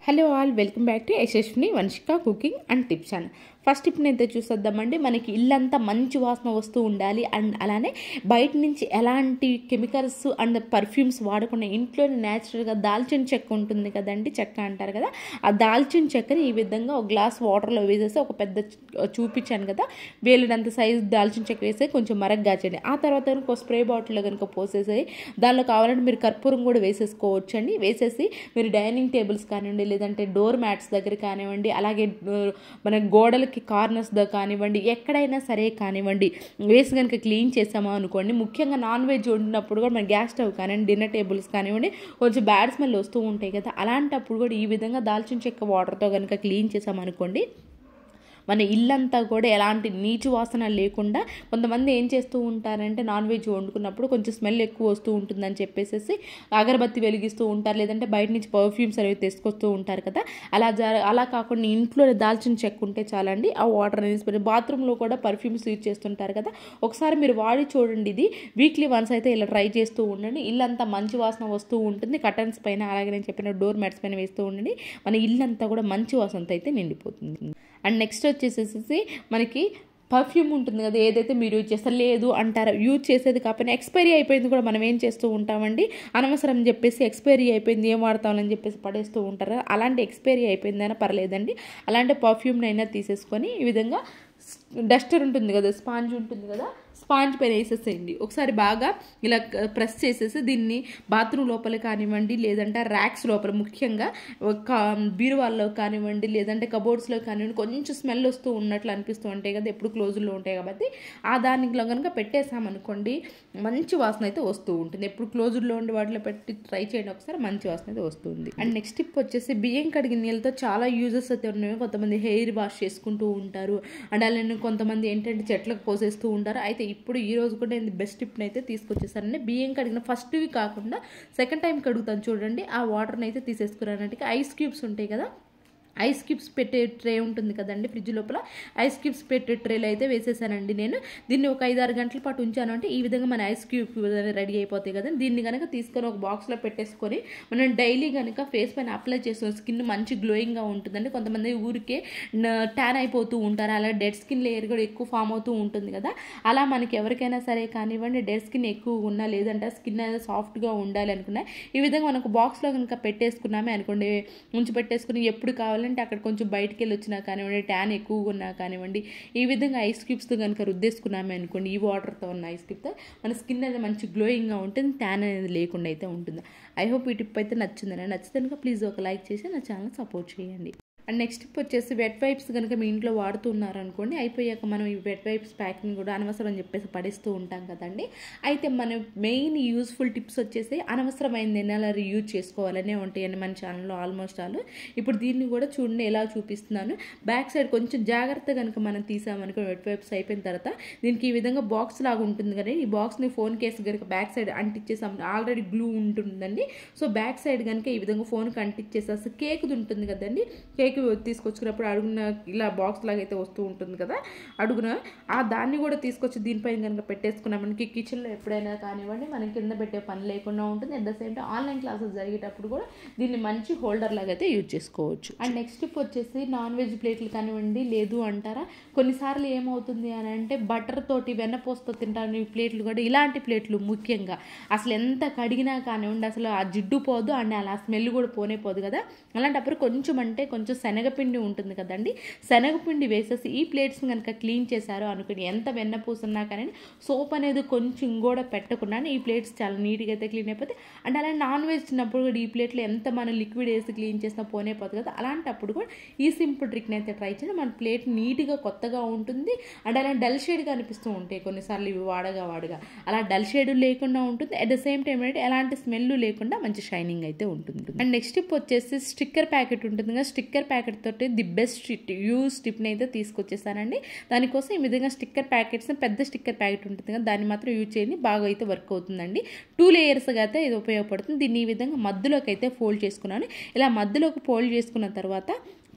hello all welcome back to Yashaswini Vamshika cooking and tips channel first టిప్ని అయితే చూసేద్దామండి మనకి ఇల్లంతా మంచి వాసన వస్తూ ఉండాలి అండ్ అలానే బయట నుంచి ఎలాంటి కెమికల్స్ అండ్ పర్ఫ్యూమ్స్ వాడకుండా ఇంట్లోనే న్యాచురల్గా దాల్చిన చెక్క ఉంటుంది కదండి చెక్క అంటారు కదా ఆ దాల్చిన చెక్కని ఈ విధంగా ఒక గ్లాస్ వాటర్లో వేసేసి ఒక పెద్ద చ- చూపించాను కదా వేలినంత సైజు దాల్చిన చెక్క వేసి కొంచెం మరగ్గాచండి ఆ తర్వాత కనుక స్ప్రే బాటిల్లో కనుక పోసేసి దానిలో కావాలంటే మీరు కర్పూరం కూడా వేసేసుకోవచ్చు అండి వేసేసి మీరు డైనింగ్ టేబుల్స్ కానివ్వండి లేదంటే డోర్ మ్యాట్స్ దగ్గర కానివ్వండి అలాగే ఆ, మన గోడలకి కార్నర్స్ దగ్గర కానివ్వండి ఎక్కడైనా సరే కానివ్వండి వేసి కనుక క్లీన్ చేసామా అనుకోండి ముఖ్యంగా నాన్ వెజ్ వండినప్పుడు కూడా మన గ్యాస్ స్టవ్ కానివ్వండి డిన్నర్ టేబుల్స్ కానివ్వండి కొంచెం బ్యాడ్ స్మెల్ వస్తూ ఉంటాయి కదా అలాంటప్పుడు కూడా ఈ విధంగా దాల్చిన చెక్క వాటర్తో కనుక క్లీన్ చేసామనుకోండి మన ఇల్లంతా కూడా ఎలాంటి నీచు వాసన లేకుండా కొంతమంది ఏం చేస్తూ ఉంటారంటే నాన్ వెజ్ వండుకున్నప్పుడు కొంచెం స్మెల్ ఎక్కువ వస్తూ ఉంటుందని చెప్పేసి అగరబత్తి వెలిగిస్తూ ఉంటారు లేదంటే బయట నుంచి పర్ఫ్యూమ్స్ అనేవి తీసుకొస్తూ ఉంటారు కదా అలా జర అలా కాకుండా ఇంట్లో దాల్చిన చెక్క ఉంటే చాలండి ఆ వాటర్ అనేది బాత్రూంలో కూడా పర్ఫ్యూమ్స్ యూజ్ చేస్తుంటారు కదా ఒకసారి మీరు వాడి చూడండి ఇది వీక్లీ వన్స్ అయితే ఇలా ట్రై చేస్తూ ఉండండి ఇల్లంతా మంచి వాసన వస్తూ ఉంటుంది కటన్స్ పైన అలాగే నేను చెప్పిన డోర్ మ్యాట్స్ పైన వేస్తూ ఉండండి మన ఇల్లంతా కూడా మంచి వాసనతో అయితే నిండిపోతుంది అండ్ నెక్స్ట్ వచ్చేసేసి మనకి పర్ఫ్యూమ్ ఉంటుంది కదా ఏదైతే మీరు యూజ్ చేస్తారు లేదు అంటారో యూజ్ చేసేది కాకపోయినా ఎక్స్పైరీ అయిపోయింది కూడా మనం ఏం చేస్తూ ఉంటామండి అనవసరం అని చెప్పేసి ఎక్స్పైరీ అయిపోయింది ఏం వాడతామని చెప్పేసి పడేస్తూ ఉంటారు కదా అలాంటి ఎక్స్పైరీ అయిపోయిందైనా పర్లేదండి అలాంటి పర్ఫ్యూమ్ని అయినా తీసేసుకొని ఈ విధంగా డస్టర్ ఉంటుంది కదా స్పాంజ్ ఉంటుంది కదా స్పాంజ్ పైన వేసేసేయండి ఒకసారి బాగా ఇలా ప్రెస్ చేసేసి దీన్ని బాత్రూమ్ లోపల కానివ్వండి లేదంటే ర్యాక్స్ లోపల ముఖ్యంగా ఒక బీరువాల్లో కానివ్వండి లేదంటే కబోర్డ్స్లో కానివ్వండి కొంచెం స్మెల్ వస్తూ ఉన్నట్లు అనిపిస్తూ ఉంటాయి కదా ఎప్పుడు క్లోజుల్లో ఉంటాయి కాబట్టి ఆ దానిలో కనుక పెట్టేసామనుకోండి మంచి వాసన అయితే వస్తూ ఉంటుంది ఎప్పుడు క్లోజుల్లో ఉండి వాటిలో పెట్టి ట్రై చేయండి ఒకసారి మంచి వాసన అయితే వస్తుంది అండ్ నెక్స్ట్ టిప్ వచ్చేసి బియ్యం కడిగిన నీళ్ళతో చాలా యూజెస్ అయితే ఉన్నాయి కొంతమంది హెయిర్ వాష్ చేసుకుంటూ ఉంటారు అండ్ అలానే కొంతమంది ఏంటంటే చెట్లకు పోసేస్తూ ఉంటారు అయితే ఇప్పుడు ఈ రోజు కూడా నేను బెస్ట్ టిప్ని అయితే తీసుకొచ్చేసానండి బియ్యం కడిగిన ఫస్ట్వి కాకుండా సెకండ్ టైం కడుగుతాను చూడండి ఆ వాటర్ని అయితే తీసేసుకురానంటే ఐస్ క్యూబ్స్ ఉంటాయి కదా ఐస్ క్యూబ్స్ పెట్టే ట్రే ఉంటుంది కదండి ఫ్రిడ్జ్ లోపల ఐస్ క్యూబ్స్ పెట్టే ట్రేలో అయితే వేసేసానండి నేను దీన్ని ఒక ఐదు ఆరు గంటల పాటు ఉంచాను అంటే ఈ విధంగా మన ఐస్ క్యూబ్ రెడీ అయిపోతాయి కదా దీన్ని కనుక తీసుకొని ఒక బాక్స్లో పెట్టేసుకొని మనం డైలీ కనుక ఫేస్ పైన అప్లై చేస్తాం స్కిన్ మంచి గ్లోయింగ్గా ఉంటుందండి కొంతమంది ఊరికే ట్యాన్ అయిపోతూ ఉంటారు అలా డెడ్ స్కిన్ లేయర్ కూడా ఎక్కువ ఫామ్ అవుతూ ఉంటుంది కదా అలా మనకి ఎవరికైనా సరే కానివ్వండి డెడ్ స్కిన్ ఎక్కువ ఉన్నా లేదంటే స్కిన్ అనేది సాఫ్ట్గా ఉండాలి అనుకున్నా ఈ విధంగా మనకు బాక్స్లో కనుక పెట్టేసుకున్నామే అనుకోండి ఉంచి పెట్టేసుకుని ఎప్పుడు కావాలంటే అక్కడ కొంచెం బయటికి వెళ్ళి వచ్చినా కానివ్వండి ట్యాన్ ఎక్కువగా ఉన్నా కానివ్వండి ఈ విధంగా ఐస్ క్యూబ్స్తో కనుక రుద్దేసుకున్నామే అనుకోండి ఈ వాటర్తో ఉన్న ఐస్ క్యూబ్తో మన స్కిన్ అనేది మంచి గ్లోయింగ్గా ఉంటుంది ట్యాన్ అనేది లేకుండా అయితే ఉంటుంది ఐ హోప్ ఈ టిప్ అయితే నచ్చిందని నచ్చితే కనుక ప్లీజ్ ఒక లైక్ చేసి నా ఛానల్ సపోర్ట్ చేయండి అండ్ నెక్స్ట్ టిప్ వచ్చేసి వెట్ వైప్స్ కనుక మీ ఇంట్లో వాడుతున్నారు అనుకోండి అయిపోయాక మనం ఈ వెట్ వైప్స్ ప్యాకింగ్ కూడా అనవసరం అని చెప్పేసి పడేస్తూ ఉంటాం కదండి అయితే మన మెయిన్ యూస్ఫుల్ టిప్స్ వచ్చేసి అనవసరమైంది ఎలా యూజ్ చేసుకోవాలనే ఉంటాయండి మన ఛానల్లో ఆల్మోస్ట్ ఆల్ ఇప్పుడు దీన్ని కూడా చూడండి ఎలా చూపిస్తున్నాను బ్యాక్ సైడ్ కొంచెం జాగ్రత్త కనుక మనం తీసామనుకో వెట్ వైప్స్ అయిపోయిన తర్వాత దీనికి ఈ విధంగా బాక్స్ లాగా ఉంటుంది కదా ఈ బాక్స్ని ఫోన్ కేసు కనుక బ్యాక్ సైడ్ అంటించేసాం ఆల్రెడీ గ్లూ ఉంటుందండి సో బ్యాక్ సైడ్ కనుక ఈ విధంగా ఫోన్కి అంటించేసేసి కేక్ ఉంటుంది కదండి కేక్ తీసుకొచ్చుకున్నప్పుడు అడుగున ఇలా బాక్స్ లాగా అయితే వస్తూ ఉంటుంది కదా అడుగున ఆ దాన్ని కూడా తీసుకొచ్చి దీనిపైన కనుక పెట్టేసుకున్నాం మనకి కిచెన్లో ఎప్పుడైనా కానివ్వండి మనం కింద పెట్టే పని లేకుండా ఉంటుంది at the same time online classes జరిగేటప్పుడు కూడా దీన్ని మంచి హోల్డర్ లాగా అయితే యూజ్ చేసుకోవచ్చు అండ్ నెక్స్ట్ టిప్ వచ్చేసి నాన్ వెజ్ ప్లేట్లు కానివ్వండి లేదు అంటారా కొన్నిసార్లు ఏమవుతుంది అని అంటే బటర్ తోటి వెన్నపోస్తో తింటాను ఈ ప్లేట్లు కూడా ఇలాంటి ప్లేట్లు ముఖ్యంగా అసలు ఎంత కడిగినా కానివ్వండి అసలు ఆ జిడ్డు పోదు అండ్ అలా స్మెల్ కూడా పోనే పోదు కదా అలాంటప్పుడు కొంచెం అంటే కొంచెం శనగపిండి ఉంటుంది కదండి శనగపిండి వేసేసి ఈ ప్లేట్స్ కనుక క్లీన్ చేశారో అనుకుని ఎంత వెన్నపూసున్నా కానీ సోప్ అనేది కొంచెం కూడా పెట్టకుండా ఈ ప్లేట్స్ చాలా నీట్గా అయితే క్లీన్ అయిపోతాయి అండ్ అలా నాన్ వెజ్ తిన్నప్పుడు కూడా ఈ ప్లేట్లో ఎంత మనం లిక్విడ్ వేసి క్లీన్ చేసినా పోనే పోదు కదా అలాంటప్పుడు కూడా ఈ సింపుల్ ట్రిక్ని అయితే ట్రై చేయండి మన ప్లేట్ నీట్గా కొత్తగా ఉంటుంది అండ్ అలా డల్ షేడ్గా అనిపిస్తూ ఉంటాయి కొన్నిసార్లు ఇవి వాడగా వాడగా అలా డల్ షేడ్ లేకుండా ఉంటుంది అట్ ద సేమ్ టైం ఏంటంటే ఎలాంటి స్మెల్ లేకుండా మంచి షైనింగ్ అయితే ఉంటుంది అండ్ నెక్స్ట్ టిప్ వచ్చేసి స్టిక్కర్ ప్యాకెట్ ఉంటుంది కదా స్టిక్కర్ ప్యాకెట్ తోటి ది బెస్ట్ యూజ్ స్టిప్ని అయితే తీసుకొచ్చేసానండి దానికోసం ఈ విధంగా స్టిక్కర్ ప్యాకెట్స్ పెద్ద స్టిక్కర్ ప్యాకెట్ ఉంటుంది కదా దాన్ని మాత్రం యూజ్ చేయండి బాగా అయితే వర్క్ అవుతుందండి టూ లేయర్స్గా అయితే ఇది ఉపయోగపడుతుంది దీన్ని ఈ విధంగా మధ్యలోకి అయితే ఫోల్డ్ చేసుకున్నాను ఇలా మధ్యలోకి ఫోల్డ్ చేసుకున్న తర్వాత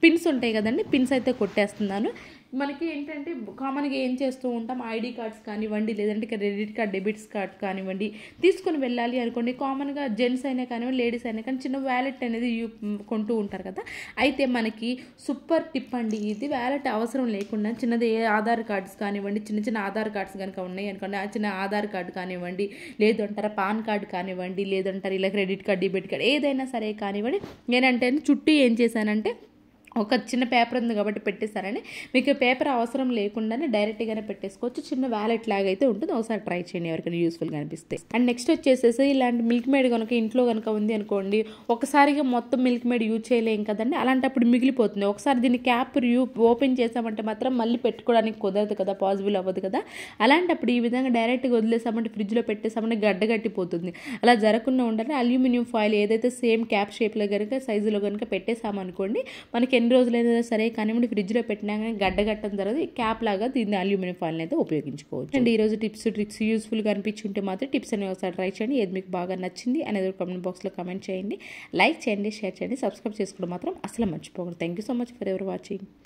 పిన్స్ ఉంటాయి కదండి పిన్స్ అయితే కొట్టేస్తున్నాను మనకి ఏంటంటే కామన్గా ఏం చేస్తూ ఉంటాం ఐడి కార్డ్స్ కానివ్వండి లేదంటే క్రెడిట్ కార్డ్ డెబిట్స్ కార్డ్ కానివ్వండి తీసుకొని వెళ్ళాలి అనుకోండి కామన్గా జెంట్స్ అయినా కానివ్వండి లేడీస్ అయినా కానీ చిన్న వ్యాలెట్ అనేది యూ- కొంటూ ఉంటారు కదా అయితే మనకి సూపర్ టిప్ అండి ఇది వ్యాలెట్ అవసరం లేకుండా చిన్నది ఏ ఆధార్ కార్డ్స్ కానివ్వండి చిన్న చిన్న ఆధార్ కార్డ్స్ కనుక ఉన్నాయి అనుకోండి ఆ చిన్న ఆధార్ కార్డు కానివ్వండి లేదంటారా పాన్ కార్డు కానివ్వండి లేదంటారు ఇలా క్రెడిట్ కార్డ్ డెబిట్ కార్డ్ ఏదైనా సరే కానివ్వండి నేనంటే చుట్టూ ఏం చేశానంటే ఒక చిన్న పేపర్ ఉంది కాబట్టి పెట్టేస్తారని మీకు పేపర్ అవసరం లేకుండానే డైరెక్ట్గానే పెట్టేసుకోవచ్చు చిన్న వ్యాలెట్ లాగా అయితే ఉంటుంది ఒకసారి ట్రై చేయండి ఎవరికైనా యూస్ఫుల్గా అనిపిస్తే అండ్ నెక్స్ట్ వచ్చేసేసి ఇలాంటి మిల్క్ మేడ్ కనుక ఇంట్లో కనుక ఉంది అనుకోండి ఒకసారిగా మొత్తం మిల్క్ మేడ్ యూజ్ చేయలేం కదండి అలాంటప్పుడు మిగిలిపోతుంది ఒకసారి దీన్ని క్యాప్ యూ ఓపెన్ చేసామంటే మాత్రం మళ్ళీ పెట్టుకోవడానికి కుదరదు కదా పాసిబుల్ అవ్వదు కదా అలాంటప్పుడు ఈ విధంగా డైరెక్ట్గా వదిలేసామంటే ఫ్రిడ్జ్లో పెట్టేసామంటే గడ్డగట్టిపోతుంది అలా జరగకుండా ఉండాలి అల్యూమినియం ఫాయిల్ ఏదైతే సేమ్ క్యాప్ షేప్లో కనుక సైజులో కనుక పెట్టేసామనుకోండి మనకి ఎన్ని రోజులైనా సరే కానివ్వండి ఫ్రిడ్జ్లో పెట్టినా కానీ గడ్డగట్టడం జరగదు ఈ క్యాప్ లాగా దీన్ని అల్యూమినియం ఫాయిల్ అయితే ఉపయోగించుకోవచ్చు అండ్ ఈ రోజు టిప్స్ ట్రిక్స్ యూస్ఫుల్గా అనిపించుంటే మాత్రం టిప్స్ అనేవి ఒకసారి ట్రై చేయండి ఏది మీకు బాగా నచ్చింది అనేది కామెంట్ బాక్స్లో కామెంట్ చేయండి లైక్ చేయండి షేర్ చేయండి సబ్స్క్రైబ్ చేసుకోవడం మాత్రం అసలు మర్చిపోకూడదు thank you so much for ever watching